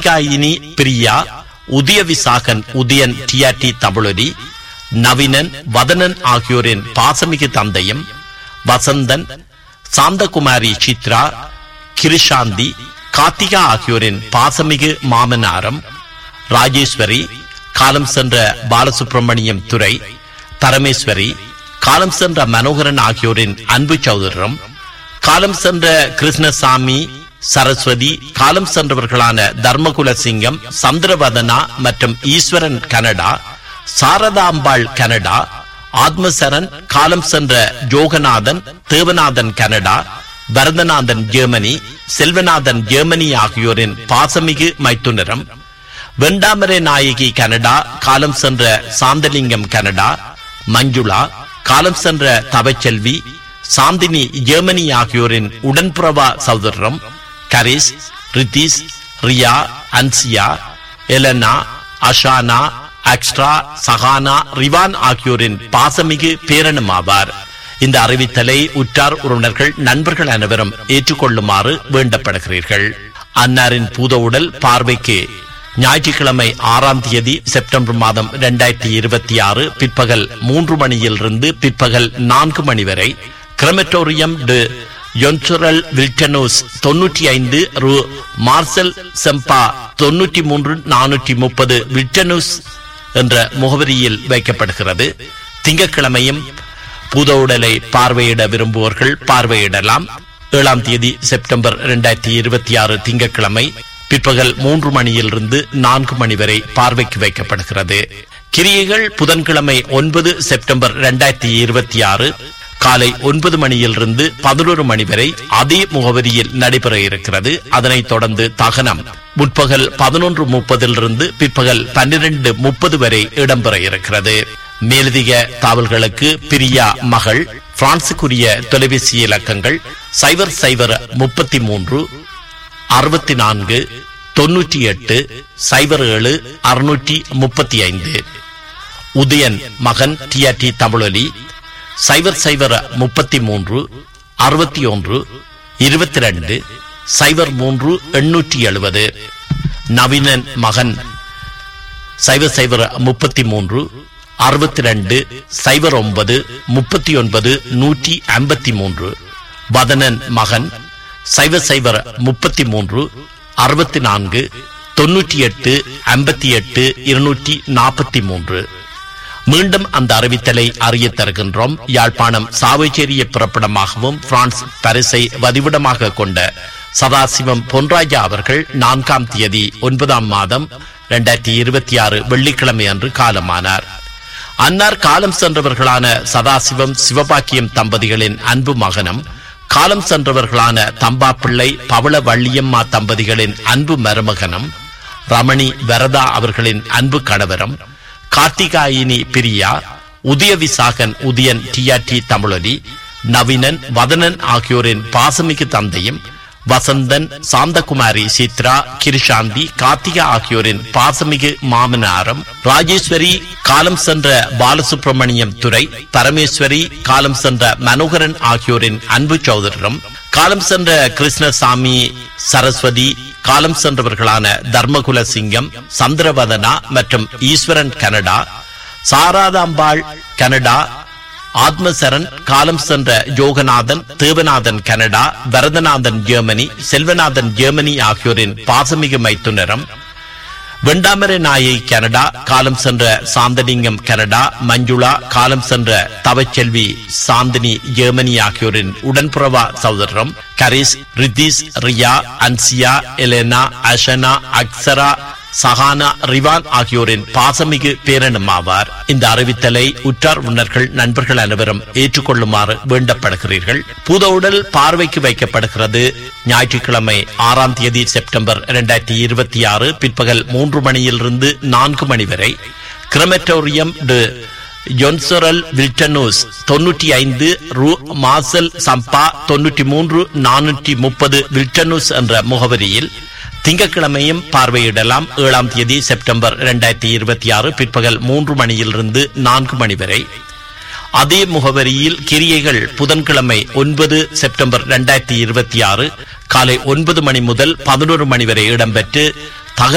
Karthikayini Priya Udaya Visakan Udayan TRT Thamizholi Naveenan வதனன் ஆகியோரின் பாசமிகு தந்தையும் வசந்தன் சாந்தகுமாரி சித்ரா கிருஷாந்தி கார்த்திகா ஆகியோரின் பாசமிகு மாமனாரம் ராஜேஸ்வரி காலம் சென்ற பாலசுப்ரமணியம் துரை பரமேஸ்வரி காலம் சென்ற மனோகரன் ஆகியோரின் அன்பு சௌதரம் காலம் சென்ற கிருஷ்ணசாமி சரஸ்வதி காலம் சென்றவர்களான தர்மகுல சிங்கம் சந்திரவதனா மற்றும் ஈஸ்வரன் கனடா சாரதாம்பாள் கனடா ஆத்மசரன் காலம் சென்ற Joganathan Devanathan Canada Bharathanathan Germany Selvanathan Germany ஆகியோரின் பாசமிகு மைத்துனரம் வெண்டாமரை நாயகி கனடா காலம் சென்ற சாந்தலிங்கம் கனடா மஞ்சுளா காலம் சென்ற தவச்செல்வி சாந்தினி ஜெர்மனி ஆகியோரின் உடன்புறவா சகோதரம் கரிஸ் ரித்திஸ் ரியா அன்சியா எலனா அஷானா அக்ஸ்ட்ரா சஹானா ரிவான் ஆகியோரின் பாசமிகு பேரனும் ஆவார் இந்த அறிவித்தலை உற்றார் உறவினர்கள் நண்பர்கள் அனைவரும் ஏற்றுக்கொள்ளுமாறு வேண்டப்படுகிறீர்கள் அன்னாரின் பூத உடல் பார்வைக்கு ஞாயிற்றுக்கிழமை ஆறாம் தேதி செப்டம்பர் மாதம் இரண்டாயிரத்தி இருபத்தி ஆறு பிற்பகல் மூன்று மணியிலிருந்து பிற்பகல் நான்கு மணி வரை கிரமட்டோரியம் டு யொன்சுரல் வில்டனோஸ் தொன்னூற்றி ஐந்து ரூ மார்சல் செம்பா தொன்னூற்றி மூன்று நானூற்றி முப்பது வில்டனோஸ் என்ற முகவரியில் வைக்கப்படுகிறது திங்கட்கிழமையும் பூத உடலை பார்வையிட விரும்புவோர்கள் பார்வையிடலாம் ஏழாம் தேதி செப்டம்பர் இரண்டாயிரத்தி இருபத்தி ஆறு திங்கட்கிழமை பிற்பகல் மூன்று மணியிலிருந்து நான்கு மணி வரை பார்வைக்கு வைக்கப்படுகிறது கிரியைகள் புதன்கிழமை ஒன்பது செப்டம்பர் இரண்டாயிரத்தி இருபத்தி ஆறு காலை ஒன்பது மணியிலிருந்து பதினோரு மணி வரை அதே முகவரியில் நடைபெற இருக்கிறது அதனைத் தொடர்ந்து தகனம் முற்பகல் பதினொன்று முப்பதிலிருந்து பிற்பகல் பன்னிரண்டு முப்பது வரை இடம்பெற இருக்கிறது மேலதிக தாவல்களுக்கு பிரியா மகள் பிரான்சுக்குரிய தொலைபேசி இலக்கங்கள் சைபர் சைபர் முப்பத்தி மூன்று அறுபத்தி நான்கு தொன்னூற்றி எட்டு சைபர் ஏழு அறுநூற்றி முப்பத்தி ஐந்து உதயன் மகன் டிஆர்டி தமிழொலி சைபர் சைபர் முப்பத்தி மூன்று அறுபத்தி ஒன்று இருபத்தி ரெண்டு சைபர் மூன்று எண்ணூற்றி எழுபது நவீனன் மகன் சைபர் சைபர் முப்பத்தி மூன்று அறுபத்தி ரெண்டு சைபர் ஒன்பது முப்பத்தி ஒன்பது நூற்றி ஐம்பத்தி மூன்று வதனன் மகன் சைபர் சைபர் முப்பத்தி மூன்று அறுபத்தி நான்கு தொன்னூற்றி எட்டு ஐம்பத்தி எட்டு இருநூற்றி நாற்பத்தி மூன்று மீண்டும் அந்த அறிவித்தலை அறிய தருகின்றோம் யாழ்ப்பாணம் சாவைச்சேரிய பிறப்பிடமாகவும் பிரான்ஸ் பரிசை வதிவிடமாக கொண்ட சதாசிவம் பொன்ராஜா அவர்கள் நான்காம் தேதி ஒன்பதாம் மாதம் இரண்டாயிரத்தி இருபத்தி ஆறு வெள்ளிக்கிழமை அன்று காலமானார் அன்னார் காலம் சென்றவர்களான சதாசிவம் சிவபாக்கியம் தம்பதிகளின் அன்பு மகனும் காலம் சென்றவர்களான தம்பாப்பிள்ளை பவள வள்ளியம்மா தம்பதிகளின் அன்பு மருமகனும் ரமணி வரதா அவர்களின் அன்பு கணவரும் கார்த்திகாயினி பிரியா உதய விசாகன் உதயன் டிஆர்டி தமிழொலி நவீனன் வதனன் ஆகியோரின் பாசமிகு தந்தையும் வசந்தன் சாந்தகுமாரி சித்ரா கிருஷாந்தி கார்த்திகா ஆகியோரின் பாசமிகு மாமனாரும் ராஜேஸ்வரி காலம் சென்ற பாலசுப்ரமணியம் துரை பரமேஸ்வரி காலம் சென்ற மனோகரன் ஆகியோரின் அன்பு சௌதரரும் காலம் சென்ற கிருஷ்ணசாமி சரஸ்வதி காலம் சென்றவர்களான தர்மகுல சிங்கம் சந்திரவதனா மற்றும் ஈஸ்வரன் கனடா சாராதாம்பாள் கனடா ஆத்மசரன் காலம் சென்ற Yoganathan Devanathan Canada Bharathanathan Germany Selvanathan Germany ஆகியோரின் பாசமிகு மைத்துனரம் வெண்டாமரை நாயை கனடா காலம் சென்ற சாந்தலிங்கம் கனடா மஞ்சுளா காலம் சென்ற தவச்செல்வி சாந்தினி ஜெர்மனி ஆகியோரின் உடன்புறவா சகோதரம் கரிஸ் ரித்திஸ் ரியா அன்சியா எலேனா அஷனா அக்சரா சஹானா ரிவான் ஆகியோரின் பாசமிகு பேரனும் ஆவார் இந்த அறிவித்தலை உற்றார் உணர்கள் நண்பர்கள் அனைவரும் ஏற்றுக்கொள்ளுமாறு வேண்டப்படுகிறீர்கள் பூதவுடல் பார்வைக்கு வைக்கப்படுகிறது ஞாயிற்றுக்கிழமை ஆறாம் தேதி செப்டம்பர் இரண்டாயிரத்தி இருபத்தி ஆறு பிற்பகல் மூன்று மணியிலிருந்து நான்கு மணி வரை கிரமெட்டோரியம் டு ஜொன்சரல் வில்டனூஸ் தொன்னூற்றி ஐந்து ரூ மாசல் சம்பா தொன்னூற்றி மூன்று நானூற்றி முப்பது வில்டனூஸ் என்ற முகவரியில் திங்கட்கிழமையும் பார்வையிடலாம் ஏழாம் தேதி செப்டம்பர் இரண்டாயிரத்தி இருபத்தி ஆறு பிற்பகல் மூன்று மணியிலிருந்து நான்கு மணி வரை அதே முகவரியில் கிரியைகள் புதன்கிழமை ஒன்பது செப்டம்பர் இரண்டாயிரத்தி இருபத்தி ஆறு காலை ஒன்பது மணி முதல் பதினோரு மணி வரை இடம்பெற்று